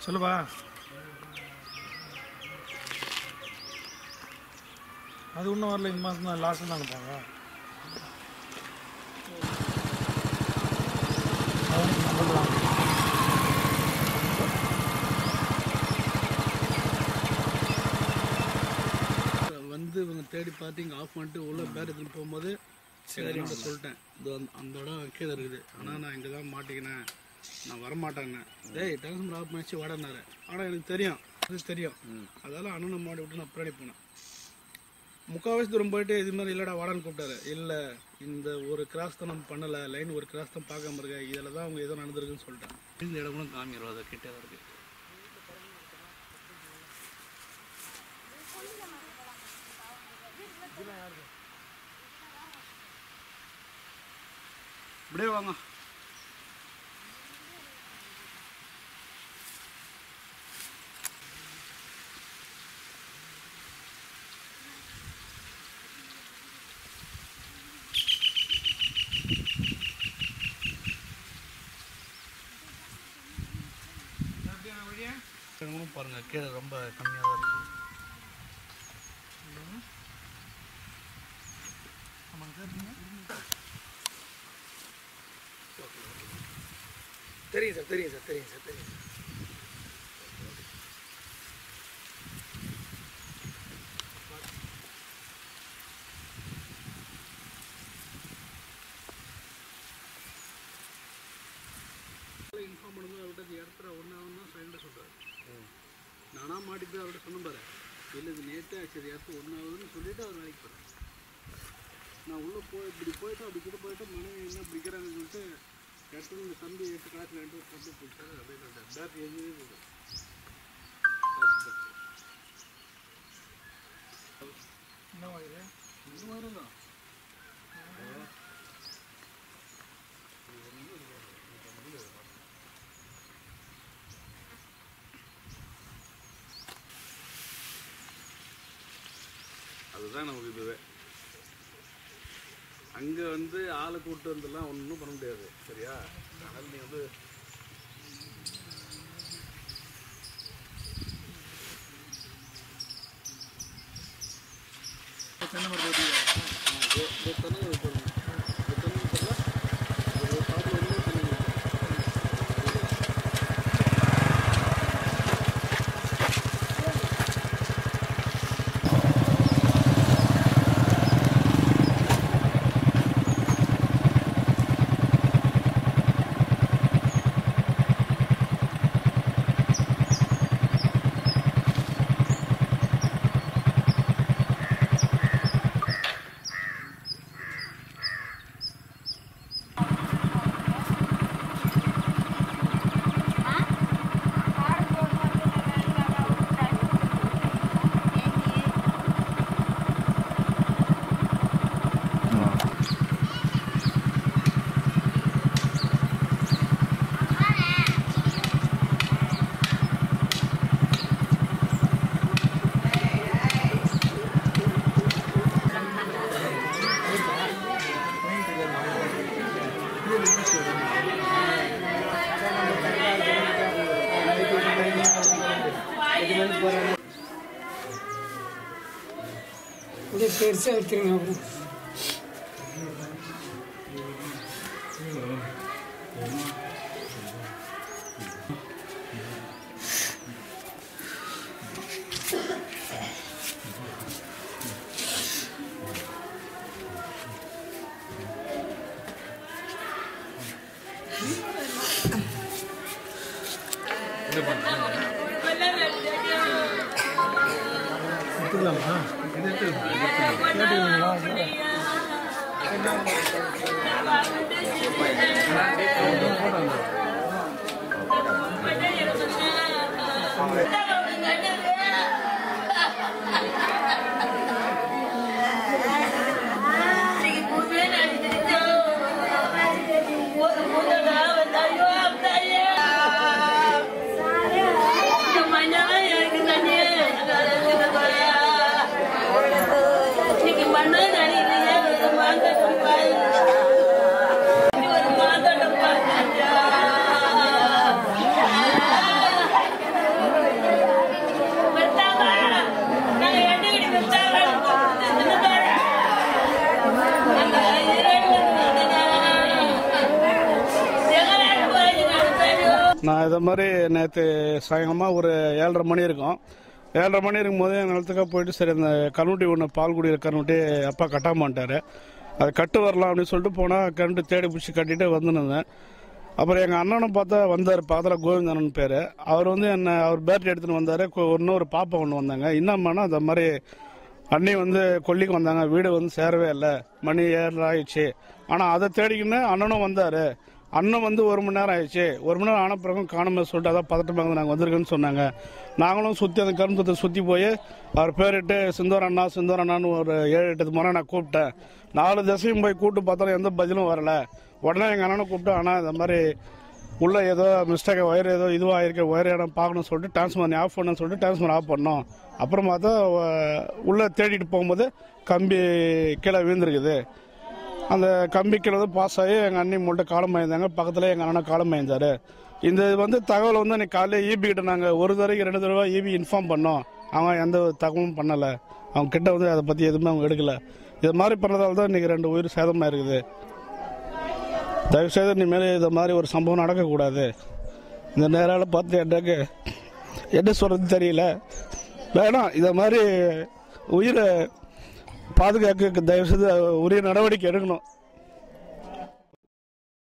சொல்லுப்பா அது இன்னும் வரல இந்த மாதம் தான் லாஸ்ட் தான் அனுப்பாங்க அவனுக்கு number தான். வந்து இவங்க தேடி பார்த்து இங்கே ஆஃப் பண்ணிட்டு உள்ள பேர் எடுத்துன்னு போகும்போது சரி சொல்லிட்டேன் இது அந்த அந்த இடம் கீழே இருக்குது ஆனால் நான் இங்கே தான் மாட்டிக்கினேன் நான் வரமாட்டேன்னு டேய் டிரான்ஸ்ஃபர் ஆஃப் பண்ணிச்சு வாடனாரு ஆனால் எனக்கு தெரியும் அது தெரியும் அதால அண்ணனை மாடி விட்டு நான் பின்னாடி போனேன் முக்கால்வாசி தூரம் போயிட்டு இது மாதிரி இல்லைடா வாடான்னு கூப்பிட்டாரு இல்லை இந்த ஒரு கிராஸ் தான் நம்ம பண்ணலை லைன் ஒரு கிராஸ் தான் பார்க்காம இருக்க இதில் தான் அவங்க ஏதோ நடந்திருக்குன்னு சொல்லிட்டேன் இந்த இடம் கூட காமிக்கிறோம் அதை கிட்டே தான் இருக்குது இப்படியே வாங்க இடங்களும் பாருங்க கீழே ரொம்ப கம்மியாக தான் இருக்குது தெரியும் சார் தெரியும் சார் தெரியும் சார் தெரியும் சார் இன்ஃபார்ம் பண்ணும்போது அவர்கிட்ட இந்த இடத்துல ஒன்று ஆகும் தான் சைலண்டாக சொல்கிறாரு நானாக மாட்டிட்டு அவர்கிட்ட சொன்ன பாரு இல்லை இது நேற்று சரி இடத்து ஒன்று ஆகுதுன்னு சொல்லிட்டு அவர் வேலைக்கு போகிறேன் நான் உள்ளே போய் இப்படி போயிட்டு அப்படி கிட்ட போயிட்டு மனைவி என்ன பிடிக்கிறாங்கன்னு சொல்லிட்டு இடத்துல இந்த தம்பி எட்டு கிளாஸில் ரெண்டு தம்பி பிடிச்சாரு அப்படியே பேக் எதுவுமே போதும் என்ன வாங்குது இது மாதிரி தான் அதுதான் நமக்கு இதுவே அங்கே வந்து ஆளை கூப்பிட்டு வந்துலாம் ஒன்றும் பண்ண முடியாது சரியா அதனால் நீ வந்து தென்னை மரம் போட்டு இந்த தென்னை போடுங்க இந்த தென்னை மரத்துல ஒரு காட்டில் இன்னொரு தென்னை மரம். அப்படியே பெருசாக எடுத்துருங்க அப்புறம் எடுத்துக்கலாமா கேட்டுக்கிறீங்களா மண்ணு நடிகை மாங்க நான் இதை மாதிரி நேற்று சாயங்காலமாக ஒரு ஏழரை மணி இருக்கும் ஏழரை மணி இருக்கும்போது என் நிலத்துக்காக போயிட்டு சரி அந்த கருணுட்டி ஒன்று பால் குடிக்கிற கருணுட்டி அப்பா கட்டாமட்டாரு அது கட்டு வரலாம் அப்படின்னு சொல்லிட்டு போனால் கரண்ட்டு தேடி பிடிச்சி கட்டிட்டு வந்துருந்தேன் அப்புறம் எங்கள் அண்ணனும் பார்த்தா வந்தார் பக்கத்தில் கோவிந்தனன் பேர் அவர் வந்து என்ன அவர் பேட்டரி எடுத்துன்னு வந்தார் இன்னொரு பாப்பா ஒன்று வந்தாங்க என்னம்மானா அந்த மாதிரி அண்ணி வந்து கொல்லிக்கு வந்தாங்க வீடு வந்து சேரவே இல்லை மணி ஏழரை ஆயிடுச்சு ஆனால் அதை தேடிக்கின்னு அண்ணனும் வந்தார் அண்ணன் வந்து ஒரு மணி நேரம் ஆயிடுச்சு ஒரு மணி நேரம் ஆன பிறகும் காணுமே சொல்லிட்டு அதான் பதட்டமாக நாங்கள் வந்திருக்கேன்னு சொன்னாங்க நாங்களும் சுற்றி அந்த கரும்பத்தை சுற்றி போய் அவர் பேரிட்டு சிந்தோர் அண்ணா சிந்தோர் அண்ணான்னு ஒரு ஏழு எட்டு முறை நான் கூப்பிட்டேன் நாலு திசையும் போய் கூப்பிட்டு பார்த்தாலும் எந்த பதிலும் வரல உடனே எங்கள் அண்ணனை கூப்பிட்டு அண்ணா இந்த மாதிரி உள்ள ஏதோ மிஸ்டேக் ஒயர் ஏதோ இதுவாக இருக்க ஒயர் இடம் பார்க்கணும்னு சொல்லிட்டு டிரான்ஸ்ஃபார்மர் ஆஃப் பண்ணணும்னு சொல்லிட்டு டிரான்ஸ்ஃபார்மர் ஆஃப் பண்ணோம் அப்புறம் பார்த்தா அஹ், உள்ள தேடிட்டு போகும்போது கம்பி கீழே விழுந்திருக்குது அந்த கம்பி கீழே வந்து பாஸ் ஆகி எங்கள் அண்ணி மூட்டை காலம் வாய்ந்தாங்க பக்கத்தில் எங்கள் அண்ணன் காலம் வாய்ந்தார் இந்த இது வந்து தகவல் வந்து அன்றைக்கி காலையில் ஈபி கிட்ட நாங்கள் ஒரு தடவைக்கு ரெண்டு தடவை ஈபி இன்ஃபார்ம் பண்ணோம் அவன் எந்த ஒரு தகவலும் பண்ணலை அவங்க கிட்ட வந்து அதை பற்றி எதுவுமே அவங்க எடுக்கல இது மாதிரி பண்ணதால தான் இன்றைக்கி ரெண்டு உயிர் சேதமாக இருக்குது தயவுசெய்து இனிமேல் இது மாதிரி ஒரு சம்பவம் நடக்கக்கூடாது இந்த நேரால பார்த்து எனக்கு என்ன சொல்கிறது தெரியல வேணாம் இதை மாதிரி உயிரை பாதுகாக்க தயவுசெய்து உரிய நடவடிக்கை எடுக்கணும்